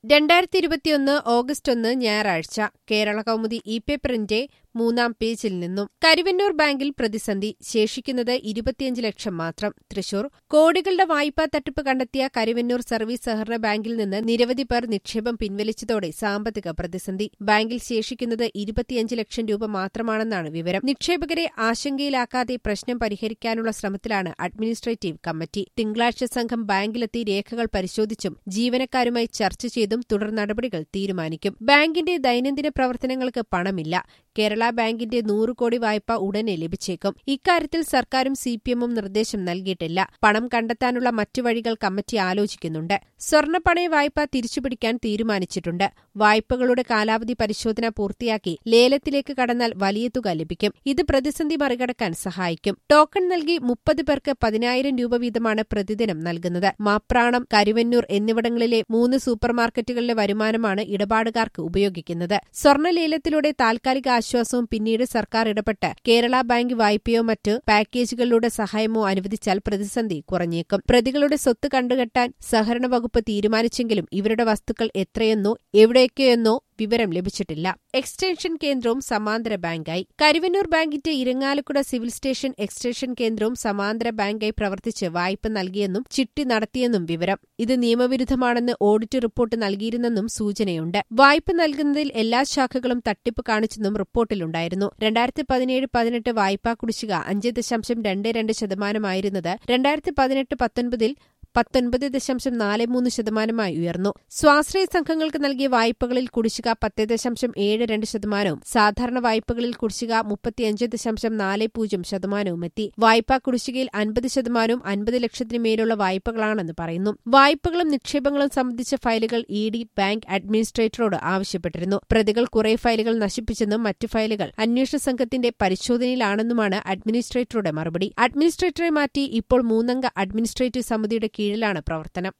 രണ്ടായിരത്തി ഇരുപത്തിയൊന്ന് ഓഗസ്റ്റ് ഒന്ന് ഞായറാഴ്ച കേരള കൗമുദി ഇ പേപ്പറിന്റെ മൂന്നാം പേജിൽ നിന്നും കരുവന്നൂർ ബാങ്കിൽ പ്രതിസന്ധി ശേഷിക്കുന്നത് ഇരുപത്തിയഞ്ച് ലക്ഷം മാത്രം തൃശൂർ കോടികളുടെ വായ്പാ തട്ടിപ്പ് കണ്ടെത്തിയ കരുവന്നൂർ സർവീസ് സഹകരണ ബാങ്കിൽ നിന്ന് നിരവധി പേർ നിക്ഷേപം പിൻവലിച്ചതോടെ സാമ്പത്തിക പ്രതിസന്ധി ബാങ്കിൽ ശേഷിക്കുന്നത് ഇരുപത്തിയഞ്ച് ലക്ഷം രൂപ മാത്രമാണെന്നാണ് വിവരം നിക്ഷേപകരെ ആശങ്കയിലാക്കാതെ പ്രശ്നം പരിഹരിക്കാനുള്ള ശ്രമത്തിലാണ് അഡ്മിനിസ്ട്രേറ്റീവ് കമ്മിറ്റി തിങ്കളാഴ്ച സംഘം ബാങ്കിലെത്തി രേഖകൾ പരിശോധിച്ചും ജീവനക്കാരുമായി ചർച്ച ചെയ്തും തുടർ നടപടികൾ തീരുമാനിക്കും ബാങ്കിന്റെ ദൈനംദിന പ്രവർത്തനങ്ങൾക്ക് പണമില്ല കേരള ബാങ്കിന്റെ നൂറ് കോടി വായ്പ ഉടനെ ലഭിച്ചേക്കും ഇക്കാര്യത്തിൽ സർക്കാരും സിപിഎമ്മും നിർദ്ദേശം നൽകിയിട്ടില്ല പണം കണ്ടെത്താനുള്ള മറ്റു വഴികൾ കമ്മിറ്റി ആലോചിക്കുന്നുണ്ട് സ്വർണ്ണപ്പണയ വായ്പ തിരിച്ചുപിടിക്കാൻ തീരുമാനിച്ചിട്ടുണ്ട് വായ്പകളുടെ കാലാവധി പരിശോധന പൂർത്തിയാക്കി ലേലത്തിലേക്ക് കടന്നാൽ വലിയ തുക ലഭിക്കും ഇത് പ്രതിസന്ധി മറികടക്കാൻ സഹായിക്കും ടോക്കൺ നൽകി മുപ്പത് പേർക്ക് പതിനായിരം രൂപ വീതമാണ് പ്രതിദിനം നൽകുന്നത് മാപ്രാണം കരുവന്നൂർ എന്നിവിടങ്ങളിലെ മൂന്ന് സൂപ്പർമാർക്കറ്റുകളിലെ വരുമാനമാണ് ഇടപാടുകാർക്ക് ഉപയോഗിക്കുന്നത് സ്വർണ്ണലേലത്തിലൂടെ താൽക്കാലിക ആശ്വാസവും പിന്നീട് സർക്കാർ ഇടപെട്ട് കേരള ബാങ്ക് വായ്പയോ മറ്റ് പാക്കേജുകളിലൂടെ സഹായമോ അനുവദിച്ചാൽ പ്രതിസന്ധി കുറഞ്ഞേക്കും പ്രതികളുടെ സ്വത്ത് കണ്ടുകെട്ടാൻ സഹകരണ വകുപ്പ് തീരുമാനിച്ചെങ്കിലും ഇവരുടെ വസ്തുക്കൾ എത്രയെന്നോ എവിടെയൊക്കെയെന്നോ വിവരം ലഭിച്ചിട്ടില്ല എക്സ്റ്റൻഷൻ കേന്ദ്രവും സമാന്തര ബാങ്കായി കരുവന്നൂർ ബാങ്കിന്റെ ഇരങ്ങാലക്കുട സിവിൽ സ്റ്റേഷൻ എക്സ്റ്റൻഷൻ കേന്ദ്രവും സമാന്തര ബാങ്കായി പ്രവർത്തിച്ച് വായ്പ നൽകിയെന്നും ചിട്ടി നടത്തിയെന്നും വിവരം ഇത് നിയമവിരുദ്ധമാണെന്ന് ഓഡിറ്റ് റിപ്പോർട്ട് നൽകിയിരുന്നെന്നും സൂചനയുണ്ട് വായ്പ നൽകുന്നതിൽ എല്ലാ ശാഖകളും തട്ടിപ്പ് കാണിച്ചെന്നും റിപ്പോർട്ടിലുണ്ടായിരുന്നു രണ്ടായിരത്തി പതിനേഴ് പതിനെട്ട് വായ്പാ കുടിശ്ശിക അഞ്ച് ദശാംശം രണ്ട് രണ്ട് ശതമാനമായിരുന്നത് രണ്ടായിരത്തി പതിനെട്ട് പത്തൊൻപതിൽ പത്തൊൻപത് ദശാംശം നാല് മൂന്ന് ശതമാനമായി ഉയർന്നു സ്വാശ്രയ സംഘങ്ങൾക്ക് നൽകിയ വായ്പകളിൽ കുടിശ്ശിക പത്ത് ദശാംശം ഏഴ് രണ്ട് ശതമാനവും സാധാരണ വായ്പകളിൽ കുടിശ്ശിക മുപ്പത്തിയഞ്ച് ദശാംശം നാല് പൂജ്യം ശതമാനവും എത്തി വായ്പാ കുടിശ്ശികയിൽ അൻപത് ശതമാനവും അൻപത് ലക്ഷത്തിന് മേലുള്ള വായ്പകളാണെന്ന് പറയുന്നു വായ്പകളും നിക്ഷേപങ്ങളും സംബന്ധിച്ച ഫയലുകൾ ഇ ഡി ബാങ്ക് അഡ്മിനിസ്ട്രേറ്ററോട് ആവശ്യപ്പെട്ടിരുന്നു പ്രതികൾ കുറെ ഫയലുകൾ നശിപ്പിച്ചെന്നും മറ്റു ഫയലുകൾ അന്വേഷണ സംഘത്തിന്റെ പരിശോധനയിലാണെന്നുമാണ് അഡ്മിനിസ്ട്രേറ്ററുടെ മറുപടി അഡ്മിനിസ്ട്രേറ്ററെ മാറ്റി ഇപ്പോൾ മൂന്നംഗ അഡ്മിനിസ്ട്രേറ്റീവ് സമിതിയുടെ കീഴിലാണ് പ്രവർത്തനം